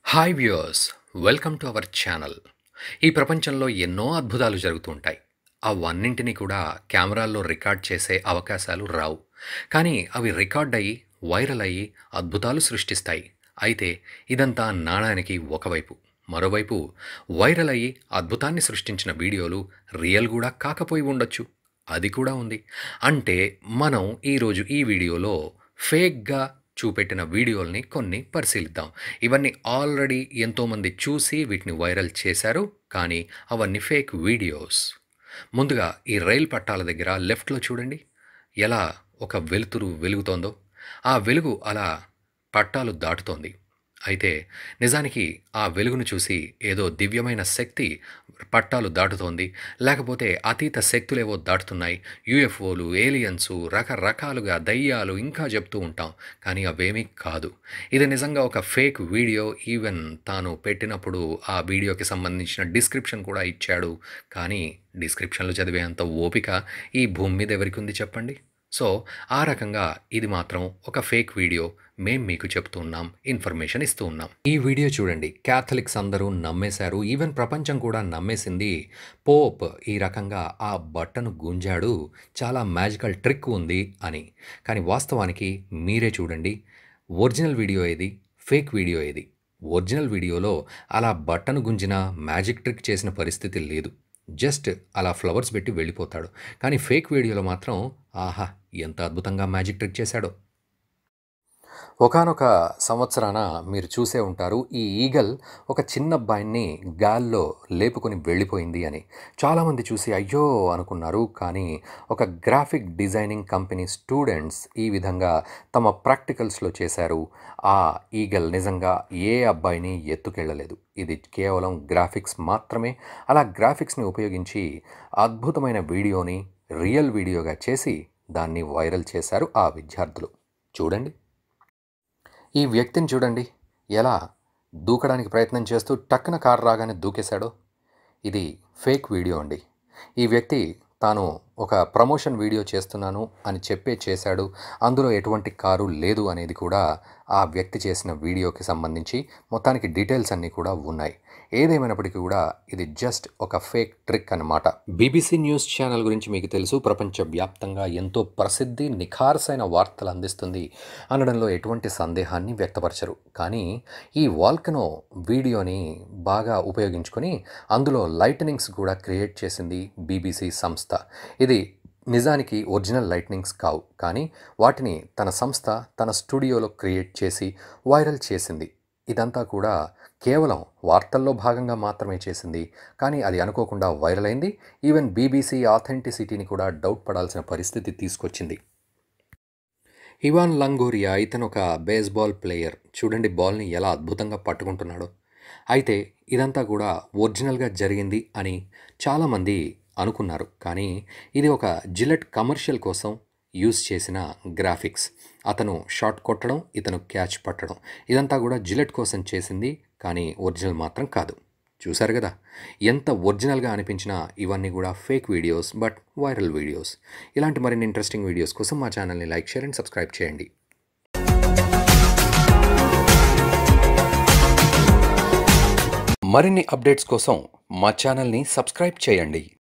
hi viewers welcome to our channel ఈ ప్రపంచంలో ఎన్నో అద్భుతాలు జరుగుతూ ఉంటాయి అవన్నింటినీ కూడా కెమెరాల్లో రికార్డ్ చేసే అవకాశాలు రావు కానీ అవి రికార్డ్ అయ్యి వైరల్ అయ్యి అద్భుతాలు సృష్టిస్తాయి అయితే ఇదంతా నాణానికి ఒకవైపు మరోవైపు వైరల్ అయ్యి అద్భుతాన్ని సృష్టించిన వీడియోలు రియల్ కూడా కాకపోయి ఉండొచ్చు అది కూడా ఉంది అంటే మనం ఈరోజు ఈ వీడియోలో ఫేక్గా చూపెట్టిన వీడియోల్ని కొన్ని పరిశీలిద్దాం ఇవన్నీ ఆల్రెడీ ఎంతోమంది చూసి వీటిని వైరల్ చేశారు కానీ అవన్నీ ఫేక్ వీడియోస్ ముందుగా ఈ రైలు పట్టాల దగ్గర లెఫ్ట్లో చూడండి ఎలా ఒక వెలుతురు వెలుగుతోందో ఆ వెలుగు అలా పట్టాలు దాటుతోంది అయితే నిజానికి ఆ వెలుగును చూసి ఏదో దివ్యమైన శక్తి పట్టాలు దాటుతోంది లేకపోతే అతీత శక్తులేవో దాటుతున్నాయి యూఎఫ్ఓలు ఏలియన్స్ రకరకాలుగా దయ్యాలు ఇంకా చెప్తూ ఉంటాం కానీ అవేమీ కాదు ఇది నిజంగా ఒక ఫేక్ వీడియో ఈవెన్ తాను పెట్టినప్పుడు ఆ వీడియోకి సంబంధించిన డిస్క్రిప్షన్ కూడా ఇచ్చాడు కానీ డిస్క్రిప్షన్లు చదివేంత ఓపిక ఈ భూమి మీద ఎవరికి ఉంది చెప్పండి సో ఆ రకంగా ఇది మాత్రం ఒక ఫేక్ వీడియో మేం మీకు చెప్తూ ఉన్నాం ఇన్ఫర్మేషన్ ఇస్తూ ఉన్నాం ఈ వీడియో చూడండి క్యాథలిక్స్ అందరూ నమ్మేశారు ఈవెన్ ప్రపంచం కూడా నమ్మేసింది పోప్ ఈ రకంగా ఆ బట్టను గుంజాడు చాలా మ్యాజికల్ ట్రిక్ ఉంది అని కానీ వాస్తవానికి మీరే చూడండి ఒరిజినల్ వీడియో ఏది ఫేక్ వీడియో ఏది ఒరిజినల్ వీడియోలో అలా బట్టను గుంజిన మ్యాజిక్ ట్రిక్ చేసిన పరిస్థితి లేదు జస్ట్ అలా ఫ్లవర్స్ పెట్టి వెళ్ళిపోతాడు కానీ ఫేక్ వీడియోలో మాత్రం ఆహా ఎంత అద్భుతంగా మ్యాజిక్ ట్రిక్ చేశాడో ఒకనొక సంవత్సరాన మీరు చూసే ఉంటారు ఈ ఈగల్ ఒక చిన్న అబ్బాయిని గాల్లో లేపుకొని వెళ్ళిపోయింది అని చాలామంది చూసి అయ్యో అనుకున్నారు కానీ ఒక గ్రాఫిక్ డిజైనింగ్ కంపెనీ స్టూడెంట్స్ ఈ విధంగా తమ ప్రాక్టికల్స్లో చేశారు ఆ ఈగల్ నిజంగా ఏ అబ్బాయిని ఎత్తుకెళ్ళలేదు ఇది కేవలం గ్రాఫిక్స్ మాత్రమే అలా గ్రాఫిక్స్ని ఉపయోగించి అద్భుతమైన వీడియోని రియల్ వీడియోగా చేసి దాన్ని వైరల్ చేశారు ఆ విద్యార్థులు చూడండి ఈ వ్యక్తిని చూడండి ఎలా దూకడానికి ప్రయత్నం చేస్తూ టక్కున కారు రాగానే దూకేశాడో ఇది ఫేక్ వీడియో అండి ఈ వ్యక్తి తాను ఒక ప్రమోషన్ వీడియో చేస్తున్నాను అని చెప్పే చేశాడు అందులో ఎటువంటి కారు లేదు అనేది కూడా ఆ వ్యక్తి చేసిన వీడియోకి సంబంధించి మొత్తానికి డీటెయిల్స్ అన్నీ కూడా ఉన్నాయి ఏదేమైనప్పటికీ కూడా ఇది జస్ట్ ఒక ఫేక్ ట్రిక్ అన్నమాట బీబీసీ న్యూస్ ఛానల్ గురించి మీకు తెలుసు ప్రపంచవ్యాప్తంగా ఎంతో ప్రసిద్ధి నిఖార్సైన వార్తలు అందిస్తుంది అనడంలో ఎటువంటి సందేహాన్ని వ్యక్తపరచరు కానీ ఈ వాల్కనో వీడియోని బాగా ఉపయోగించుకొని అందులో లైటనింగ్స్ కూడా క్రియేట్ చేసింది బీబీసీ సంస్థ ఇది నిజానికి ఒరిజినల్ లైట్నింగ్స్ కావు కానీ వాటిని తన సంస్థ తన స్టూడియోలో క్రియేట్ చేసి వైరల్ చేసింది ఇదంతా కూడా కేవలం వార్తల్లో భాగంగా మాత్రమే చేసింది కానీ అది అనుకోకుండా వైరల్ అయింది ఈవెన్ బీబీసీ ఆథెంటిసిటీని కూడా డౌట్ పడాల్సిన పరిస్థితి తీసుకొచ్చింది ఇవాన్ లంగోరియా ఇతను ఒక బేస్బాల్ ప్లేయర్ చూడండి బాల్ని ఎలా అద్భుతంగా పట్టుకుంటున్నాడో అయితే ఇదంతా కూడా ఒరిజినల్గా జరిగింది అని చాలామంది అనుకున్నారు కానీ ఇది ఒక జిలెట్ కమర్షియల్ కోసం యూజ్ చేసిన గ్రాఫిక్స్ అతను షాట్ కొట్టడం ఇతను క్యాచ్ పట్టడం ఇదంతా కూడా జిలెట్ కోసం చేసింది కానీ ఒరిజినల్ మాత్రం కాదు చూశారు కదా ఎంత ఒరిజినల్గా అనిపించినా ఇవన్నీ కూడా fake videos but viral videos ఇలాంటి మరిన్ని ఇంట్రెస్టింగ్ వీడియోస్ కోసం మా ఛానల్ని లైక్ షేర్ అండ్ సబ్స్క్రైబ్ చేయండి మరిన్ని అప్డేట్స్ కోసం మా ఛానల్ని సబ్స్క్రైబ్ చేయండి